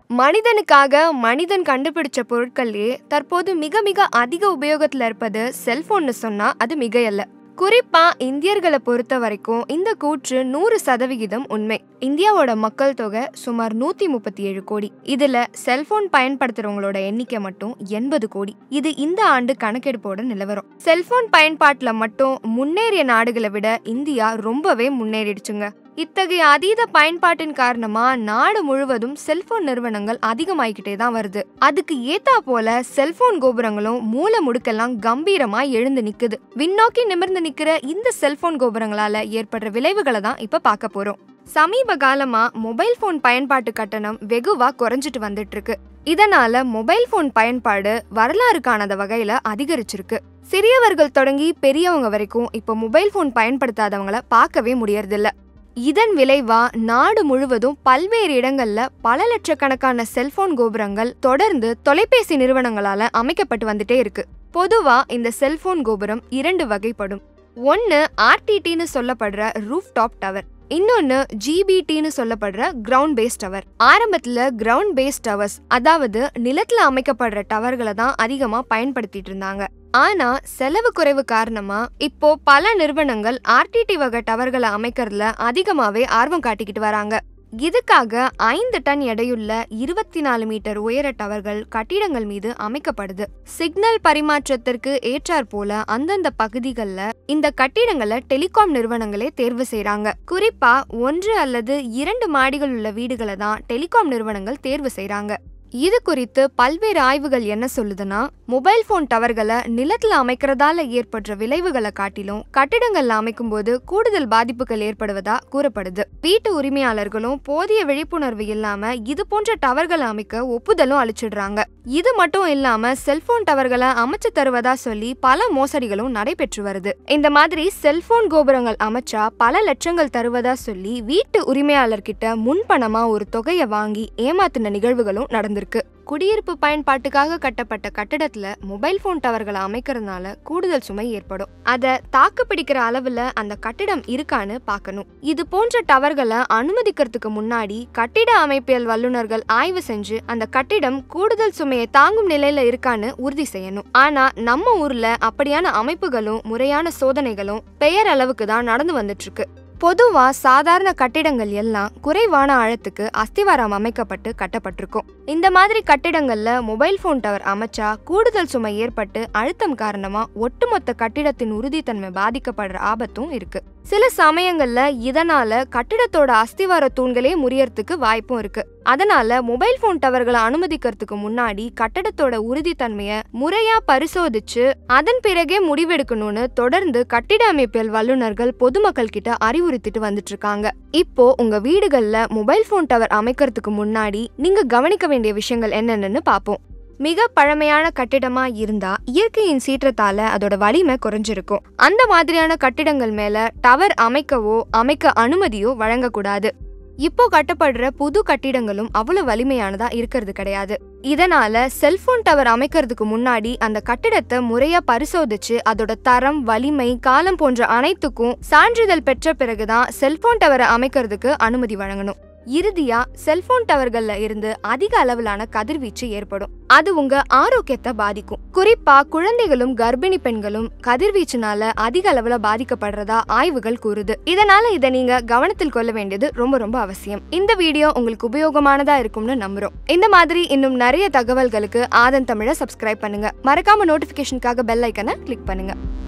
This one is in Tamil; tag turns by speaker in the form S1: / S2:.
S1: மனிதனுக்காக மனிதன் கண்டுபிடிச்ச பொருட்கள்லயே தற்போது மிக மிக அதிக உபயோகத்துல இருப்பது செல்போன்னு சொன்னா அது மிகையல்ல குறிப்பா இந்தியர்களை பொறுத்த வரைக்கும் இந்த கூற்று நூறு சதவிகிதம் உண்மை இந்தியாவோட மக்கள் தொகை சுமார் நூத்தி முப்பத்தி ஏழு கோடி இதுல செல்போன் பயன்படுத்துறவங்களோட எண்ணிக்கை மட்டும் எண்பது கோடி இது இந்த ஆண்டு கணக்கெடுப்போட நிலவரம் செல்போன் பயன்பாட்டுல மட்டும் முன்னேறிய நாடுகளை விட இந்தியா ரொம்பவே முன்னேறிடுச்சுங்க இத்தகைய அதீத பயன்பாட்டின் காரணமா நாடு முழுவதும் செல்போன் நிறுவனங்கள் அதிகமாயிக்கிட்டே தான் வருது அதுக்கு ஏத்தா போல செல்போன் கோபுரங்களும் மூல முடுக்கெல்லாம் கம்பீரமா எழுந்து நிக்குது விண்ணோக்கி நிமிர்ந்து நிக்கிற இந்த செல்போன் கோபுரங்களால ஏற்படுற விளைவுகளை தான் இப்ப பார்க்க போறோம் சமீப காலமா மொபைல் போன் பயன்பாட்டு கட்டணம் வெகுவா குறைஞ்சிட்டு வந்துட்டு இருக்கு இதனால மொபைல் போன் பயன்பாடு வரலாறு காணாத வகையில அதிகரிச்சிருக்கு சிறியவர்கள் தொடங்கி பெரியவங்க வரைக்கும் இப்போ மொபைல் போன் பயன்படுத்தாதவங்கள பார்க்கவே முடியறதில்ல இதன் விளைவா நாடு முழுவதும் பல்வேறு இடங்கள்ல பல லட்சக்கணக்கான செல்போன் கோபுரங்கள் தொடர்ந்து தொலைபேசி நிறுவனங்களால அமைக்கப்பட்டு வந்துட்டே இருக்கு பொதுவா இந்த செல்போன் கோபுரம் இரண்டு வகைப்படும் ஒன்னு ஆர்டிடின்னு சொல்லப்படுற ரூஃப் டாப் டவர் இன்னொன்னு ஜிபிடின்னு சொல்லப்படுற கிரவுண்ட் பேஸ் டவர் ஆரம்பத்துல கிரவுண்ட் பேஸ் டவர்ஸ் அதாவது நிலத்துல அமைக்கப்படுற டவர்களை தான் அதிகமா பயன்படுத்திட்டு இருந்தாங்க ஆனா செலவு குறைவு காரணமா இப்போ பல நிறுவனங்கள் ஆர்டிடி வகை டவர்களை அமைக்கிறதுல அதிகமாவே ஆர்வம் காட்டிக்கிட்டு வராங்க இதுக்காக ஐந்து டன் எடையுள்ள இருபத்தி நாலு மீட்டர் உயர டவர்கள் கட்டிடங்கள் மீது அமைக்கப்படுது சிக்னல் பரிமாற்றத்திற்கு ஏற்றாற் போல அந்தந்த பகுதிகளில் இந்த கட்டிடங்களை டெலிகாம் நிறுவனங்களே தேர்வு செய்றாங்க குறிப்பா ஒன்று அல்லது இரண்டு மாடிகள் உள்ள வீடுகளை தான் டெலிகாம் நிறுவனங்கள் தேர்வு செய்றாங்க இது குறித்து பல்வேறு ஆய்வுகள் என்ன சொல்லுதுன்னா மொபைல் போன் டவர்களை நிலத்துல அமைக்கிறதால ஏற்படுற விளைவுகளை காட்டிலும் கட்டிடங்கள்ல அமைக்கும்போது கூடுதல் பாதிப்புகள் ஏற்படுவதா கூறப்படுது வீட்டு உரிமையாளர்களும் போதிய விழிப்புணர்வு இல்லாம இது போன்ற டவர்களை அமைக்க ஒப்புதலும் அளிச்சிடுறாங்க இது மட்டும் இல்லாம செல்போன் டவர்களை அமைச்சு தருவதா சொல்லி பல மோசடிகளும் நடைபெற்று வருது இந்த மாதிரி செல்போன் கோபுரங்கள் அமைச்சா பல லட்சங்கள் தருவதா சொல்லி வீட்டு உரிமையாளர்கிட்ட முன்பணமா ஒரு தொகையை வாங்கி ஏமாத்தின நிகழ்வுகளும் நடந்திருக்கு குடியிருப்பு பயன்பாட்டுக்காக கட்டப்பட்ட கட்டடத்துல மொபைல் போன் டவர்களை அமைக்கிறதுனால கூடுதல் சுமை ஏற்படும் அதை தாக்கு பிடிக்கிற அளவுல அந்த கட்டிடம் இருக்கான்னு பார்க்கணும் இது போன்ற டவர்களை அனுமதிக்கிறதுக்கு முன்னாடி கட்டிட அமைப்பியல் வல்லுநர்கள் ஆய்வு செஞ்சு அந்த கட்டிடம் கூடுதல் சுமையை தாங்கும் நிலையில இருக்கான்னு உறுதி செய்யணும் ஆனா நம்ம ஊர்ல அப்படியான அமைப்புகளும் முறையான சோதனைகளும் பெயர் அளவுக்கு தான் நடந்து வந்துட்டு இருக்கு பொதுவா சாதாரண கட்டிடங்கள் எல்லாம் குறைவான ஆழத்துக்கு அஸ்திவாரம் அமைக்கப்பட்டு கட்டப்பட்டிருக்கும் இந்த மாதிரி கட்டிடங்கள்ல மொபைல் போன் டவர் அமைச்சா கூடுதல் சுமை ஏற்பட்டு அழுத்தம் காரணமா ஒட்டுமொத்த கட்டிடத்தின் உறுதித்தன்மை பாதிக்கப்படுற ஆபத்தும் இருக்கு சில சமயங்கள்ல இதனால கட்டிடத்தோட அஸ்திவார தூண்களே முறியறதுக்கு வாய்ப்பும் இருக்கு அதனால மொபைல் போன் டவர்களை அனுமதிக்கிறதுக்கு முன்னாடி கட்டடத்தோட உறுதித்தன்மையை முறையா பரிசோதிச்சு அதன் பிறகே முடிவெடுக்கணும்னு தொடர்ந்து கட்டிட அமைப்பியல் வல்லுநர்கள் பொதுமக்கள் கிட்ட அறிவுறுத்திட்டு வந்துட்டு இருக்காங்க இப்போ உங்க வீடுகள்ல மொபைல் போன் டவர் அமைக்கிறதுக்கு முன்னாடி நீங்க கவனிக்க வேண்டிய விஷயங்கள் என்னென்னு பார்ப்போம் மிக பழமையான கட்டிடமா இருந்தா இயற்கையின் சீற்றத்தால அதோட வலிமை குறைஞ்சிருக்கும் அந்த மாதிரியான கட்டிடங்கள் மேல டவர் அமைக்கவோ அமைக்க அனுமதியோ வழங்கக்கூடாது இப்போ கட்டப்படுற புது கட்டிடங்களும் அவ்வளவு வலிமையானதா இருக்கிறது கிடையாது இதனால செல்போன் டவர் அமைக்கிறதுக்கு முன்னாடி அந்த கட்டிடத்தை முறையா பரிசோதிச்சு அதோட தரம் வலிமை காலம் போன்ற அனைத்துக்கும் சான்றிதழ் பெற்ற பிறகுதான் செல்போன் டவரை அமைக்கிறதுக்கு அனுமதி வழங்கணும் இறுதியா செல்போன் டவர்கள்ல இருந்து அதிக அளவிலான கதிர்வீச்சு ஏற்படும் அது உங்க ஆரோக்கியத்தை பாதிக்கும் குறிப்பா குழந்தைகளும் கர்ப்பிணி பெண்களும் கதிர்வீச்சுனால அதிக அளவுல பாதிக்கப்படுறதா ஆய்வுகள் கூறுது இதனால இதை நீங்க கவனத்தில் கொள்ள வேண்டியது ரொம்ப ரொம்ப அவசியம் இந்த வீடியோ உங்களுக்கு உபயோகமானதா இருக்கும்னு நம்புறோம் இந்த மாதிரி இன்னும் நிறைய தகவல்களுக்கு ஆதன் தமிழை சப்ஸ்கிரைப் பண்ணுங்க மறக்காம நோட்டிபிகேஷனுக்காக பெல் ஐக்கனை கிளிக் பண்ணுங்க